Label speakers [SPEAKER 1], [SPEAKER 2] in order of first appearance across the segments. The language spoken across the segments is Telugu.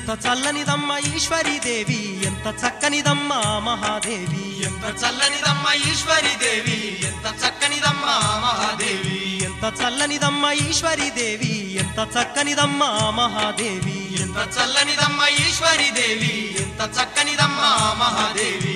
[SPEAKER 1] ఎంత చల్లనిదమ్మ ఈశ్వరీ దేవి ఎంత చక్కనిదమ్మ మహాదేవి
[SPEAKER 2] ఎంత చల్లనిదమ్మ ఈశ్వరి దేవి ఎంత చక్కనిదమ్మ మహాదేవి
[SPEAKER 1] ఎంత చల్లనిదమ్మ ఈశ్వరీ దేవి ఎంత చక్కనిదమ్మ మహాదేవి
[SPEAKER 2] ఎంత చల్లనిదమ్మ ఈశ్వరి దేవి ఎంత చక్కనిదమ్మ మహాదేవి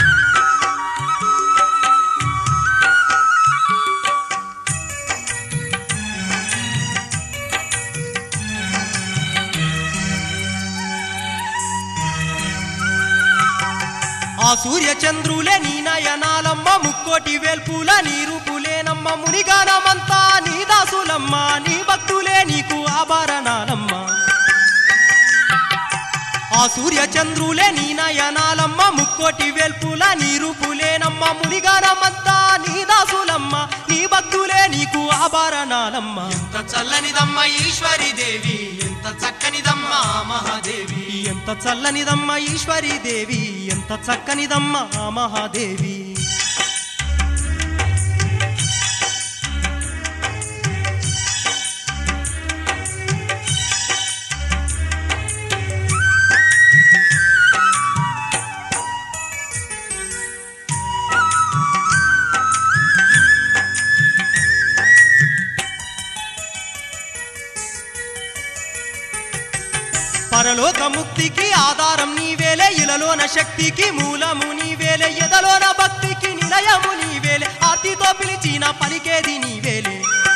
[SPEAKER 1] ఆ సూర్య చంద్రులే నీ నయనాలమ్మ ముక్కోటి వేల్పుల నీ రూపులేనమ్మ మునిగానమంతా నీ దాసులమ్మ నీ భక్తులే నీకు ఆభరణాలమ్మ ఆ సూర్య చంద్రులే నీ నయనాలమ్మ ముక్కోటి వేల్పుల నీ రూపులేనమ్మ మునిగానమంతా నీ దాసులమ్మ నీ భక్తులే నీకు ఆభరణాలమ్మ
[SPEAKER 2] ఎంత చల్లనిదమ్మ ఈశ్వరి దేవి ఎంత చక్కనిదమ్మ మహాదేవి
[SPEAKER 1] ఎంత చల్లనిదమ్మ ఈశ్వరీ దేవి ఎంత చక్కనిదమ్మ మహాదేవి పరలోక ముక్తికి ఆధారం నీవేలే ఇలలోన శక్తికి మూలము నీవేలే ఎదలోన భక్తికి నిలయము నీవేలే ఆతితో పిలిచిన పలికేది నీవేలే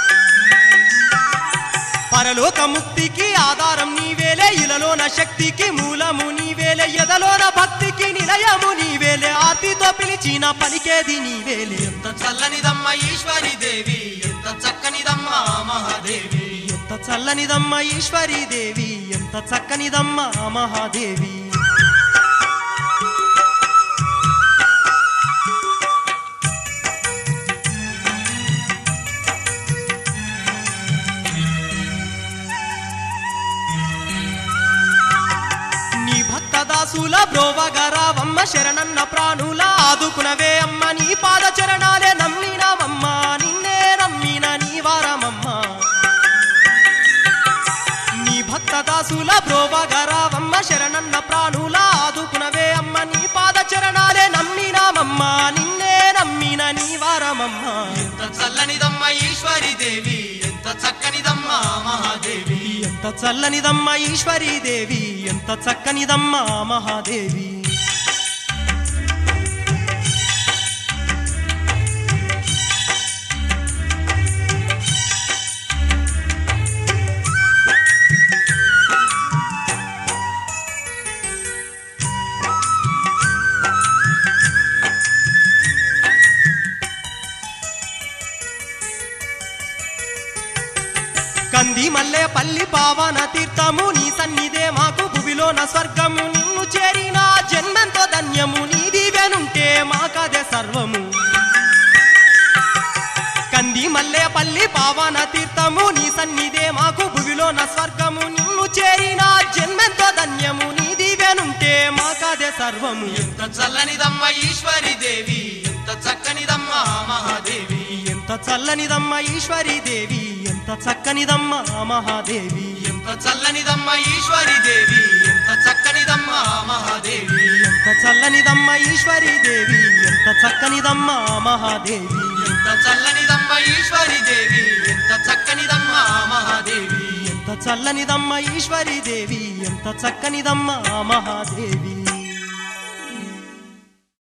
[SPEAKER 1] పరలోక ముక్తికి ఆధారం నీవేలే ఇలలోన శక్తికి మూలము నీవేలే ఎదలోన భక్తికి నిలయము నీవేలే ఆతితో పిలిచిన పలికేది నీవేలే
[SPEAKER 2] ఎంత చల్లనిదమ్మ ఈశ్వరి దేవి ఎంత చక్కనిదమ్మ మహాదేవి
[SPEAKER 1] ఎంత చల్లనిదమ్మ ఈశ్వరీ దేవి ఎంత చక్కనిదమ్మ మహాదేవి నీ భక్త దాసుల బ్రోవగరావమ్మ శరణన్న ప్రాణుల ఆదుకునవే అమ్మ నీ పాద చరణాలే నమ్మినామమ్మ నిన్నే నమ్మిన నీ వారమమ్మ నీ భక్త దాసుల బ్రోవగరావమ్మ శరణన్న ప్రాణుల ఆదుకునవే అమ్మ నీ పాద చరణాలే నమ్మినామమ్మ నిన్నే నమ్మిన నీ వారమమ్మ
[SPEAKER 2] ఎంత చల్లనిదమ్మ ఈశ్వరి దేవి ఎంత చక్కనిదమ్మ మహాదేవి
[SPEAKER 1] ఎంత చల్లనిదమ్మ ఈశ్వరీ దేవి ఎంత చక్కనిదమ్మ మహాదేవి కంది మల్లె పల్లి పావన తీర్థము నీ సన్నిధే మాకు భువిలోన స్వర్గము నిన్ను చేరిన జన్మెంతో ధన్యము నీ దీవెనుంటే మాకదే సర్వము కంది మల్లె పల్లి పావన తీర్థము నీ సన్నిధే మాకు భువిలోన స్వర్గము నిన్ను చేరిన జన్మెంతో ధన్యము నీ దీవెనుంటే మాకదే సర్వము
[SPEAKER 2] ఎంత చల్లనిదమ్మ ఈశ్వరి దేవి ఎంత చక్కనిదమ్మ మహాదేవి
[SPEAKER 1] ఎంత చల్లనిదమ్మ ఈశ్వరీ దేవి ఎంత చక్కనిదమ్మ మహాదేవి
[SPEAKER 2] ఎంత చల్లనిదమ్మ ఈశ్వరి దేవి ఎంత చక్కనిదమ్మ మహాదేవి
[SPEAKER 1] ఎంత చల్లనిదమ్మ ఈశ్వరీ దేవి ఎంత చక్కనిదమ్మ మహాదేవి
[SPEAKER 2] ఎంత చల్లనిదమ్మ ఈశ్వరి దేవి ఎంత చక్కనిదమ్మ మహాదేవి
[SPEAKER 1] ఎంత చల్లనిదమ్మ ఈశ్వరీ దేవి ఎంత చక్కనిదమ్మ మహాదేవి